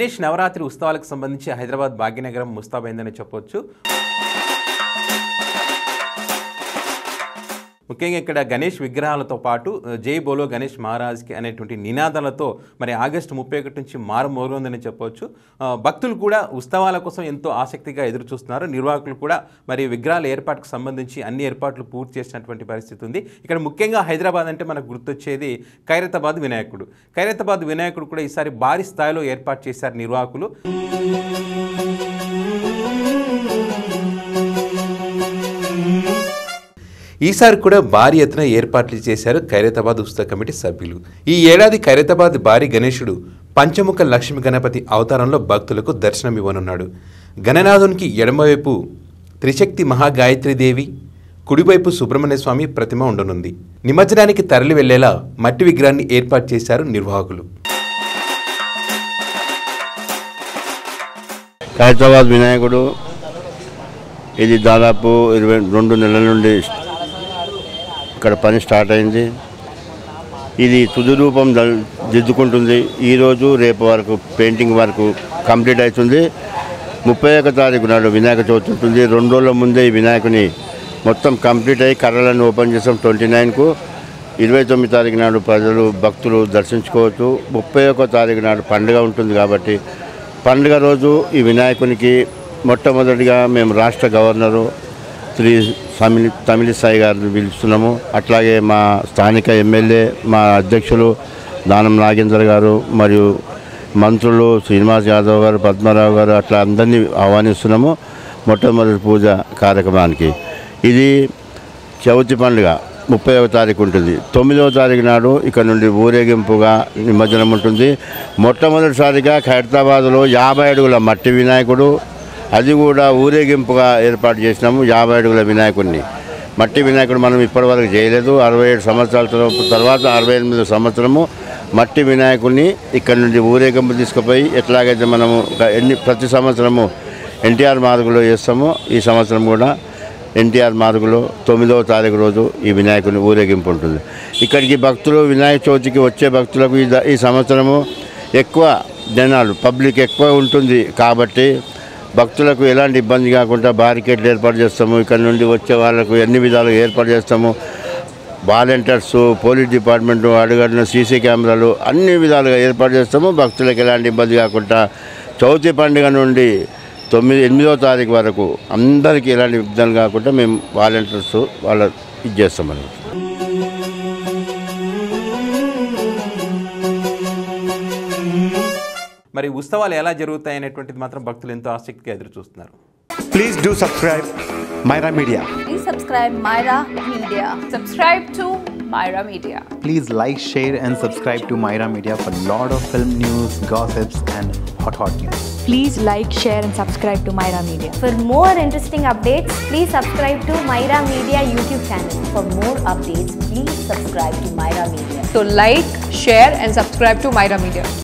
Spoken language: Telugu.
గణేష్ నవరాత్రి ఉత్సవాలకు సంబంధించి హైదరాబాద్ భాగ్యనగరం ముస్తాబైందని చెప్పొచ్చు ముఖ్యంగా ఇక్కడ గణేష్ విగ్రహాలతో పాటు ఆ, జై బోలో గణేష్ మహారాజ్కి అనేటువంటి నినాదాలతో మరి ఆగస్టు ముప్పై ఒకటి నుంచి మారుమోగుందని చెప్పవచ్చు ఆ, భక్తులు కూడా ఉత్సవాల కోసం ఎంతో ఆసక్తిగా ఎదురు చూస్తున్నారు నిర్వాహకులు కూడా మరి విగ్రహాల ఏర్పాటుకు సంబంధించి అన్ని ఏర్పాట్లు పూర్తి చేసినటువంటి పరిస్థితి ఉంది ఇక్కడ ముఖ్యంగా హైదరాబాద్ అంటే మనకు గుర్తొచ్చేది ఖైరతాబాద్ వినాయకుడు ఖైరతాబాద్ వినాయకుడు కూడా ఈసారి భారీ స్థాయిలో ఏర్పాటు చేశారు నిర్వాహకులు ఈసారి కూడా భారీ ఎత్తున ఏర్పాట్లు చేశారు ఖైరతాబాద్ ఉత్సవ కమిటీ సభ్యులు ఈ ఏడాది ఖైరతాబాద్ భారీ గణేశుడు పంచముఖ లక్ష్మీ గణపతి అవతారంలో భక్తులకు దర్శనమివ్వనున్నాడు గణనాథునికి ఎడమవైపు త్రిశక్తి మహాగాయత్రీదేవి కుడివైపు సుబ్రహ్మణ్య స్వామి ప్రతిమ ఉండనుంది నిమజ్జనానికి తరలి వెళ్లేలా మట్టి విగ్రహాన్ని ఏర్పాటు చేశారు నిర్వాహకులు హైదరాబాద్ వినాయకుడు ఇది దాదాపు ఇరవై రెండు నెలల నుండి ఇక్కడ పని స్టార్ట్ అయింది ఇది తుది రూపం దల్- దిద్దుకుంటుంది ఈరోజు రేపు వరకు పెయింటింగ్ వరకు కంప్లీట్ అవుతుంది ముప్పై ఒక తారీఖు నాడు వినాయక చవితి ఉంటుంది రెండు రోజుల ముందే ఈ వినాయకుని మొత్తం కంప్లీట్ అయ్యి కర్రలను ఓపెన్ చేస్తాం ట్వంటీ నైన్కు ఇరవై తొమ్మిది తారీఖు నాడు ప్రజలు భక్తులు దర్శించుకోవచ్చు ముప్పై ఒక తారీఖు నాడు పండుగ ఉంటుంది కాబట్టి పండుగ రోజు ఈ వినాయకునికి మొట్టమొదటిగా మేము రాష్ట్ర గవర్నరు శ్రీ తమిళ తమిళిసాయి గారిని పిలుస్తున్నాము అట్లాగే మా స్థానిక ఎమ్మెల్యే మా అధ్యక్షులు దానం నాగేంద్ర గారు మరియు మంత్రులు శ్రీనివాస్ యాదవ్ గారు పద్మారావు గారు అట్లా అందరినీ ఆహ్వానిస్తున్నాము మొట్టమొదటి పూజ కార్యక్రమానికి ఇది చవితి పండుగ ముప్పై తారీఖు ఉంటుంది తొమ్మిదవ తారీఖు నాడు ఇక్కడ నుండి ఊరేగింపుగా నిమజ్జనం ఉంటుంది మొట్టమొదటిసారిగా ఖైరతాబాద్లో యాభై అడుగుల మట్టి వినాయకుడు అది కూడా ఊరేగింపుగా ఏర్పాటు చేసినాము యాభై అడుగుల వినాయకుడిని మట్టి వినాయకుడు మనం ఇప్పటివరకు చేయలేదు అరవై ఏడు సంవత్సరాల తర్వా- తర్వాత అరవై ఎనిమిది సంవత్సరము మట్టి వినాయకుడిని ఇక్కడ నుండి ఊరేగింపు తీసుకుపోయి ఎట్లాగైతే మనము ఒక ఎన్ని ప్రతి సంవత్సరము ఎన్టీఆర్ మార్గులో చేస్తామో ఈ సంవత్సరం కూడా ఎన్టీఆర్ మార్గులో తొమ్మిదవ తారీఖు రోజు ఈ వినాయకుని ఊరేగింపు ఉంటుంది ఇక్కడికి భక్తులు వినాయక చవితికి వచ్చే భక్తులకు ఈ ద- ఈ సంవత్సరము ఎక్కువ జనాలు పబ్లిక్ ఎక్కువ ఉంటుంది కాబట్టి భక్తులకు ఎలాంటి ఇబ్బంది కాకుండా బారికేట్లు ఏర్పాటు చేస్తాము ఇక్కడ నుండి వచ్చే వాళ్ళకు ఎన్ని విధాలుగా ఏర్పాటు చేస్తాము వాలంటీర్స్ పోలీస్ డిపార్ట్మెంట్ అడుగడిన సీసీ కెమెరాలు అన్ని విధాలుగా ఏర్పాటు చేస్తాము భక్తులకు ఎలాంటి ఇబ్బంది కాకుండా చవితి పండుగ నుండి తొమ్మిది ఎనిమిదో తారీఖు వరకు అందరికీ ఎలాంటి ఇబ్బంది కాకుండా మేము వాలంటీర్స్ వాళ్ళ ఇది చేస్తామని మరి ఉత్సవాలు ఎలా జరుగుతాయి అనేటువంటిది మాత్రం భక్తులు ఎంతో ఆసక్తిగా ఎదురు చూస్తున్నారు Please do subscribe Myra Media. Please subscribe Myra Media. Subscribe to Myra Media. Please like, share, and subscribe to Myra Media for lot of film news, gossips, and hot hot news. Please like, share, and subscribe to Myra Media. For more interesting updates, please subscribe to Myra Media YouTube channel. For more updates, please subscribe to Myra Media. So like, share and subscribe to Myra Media.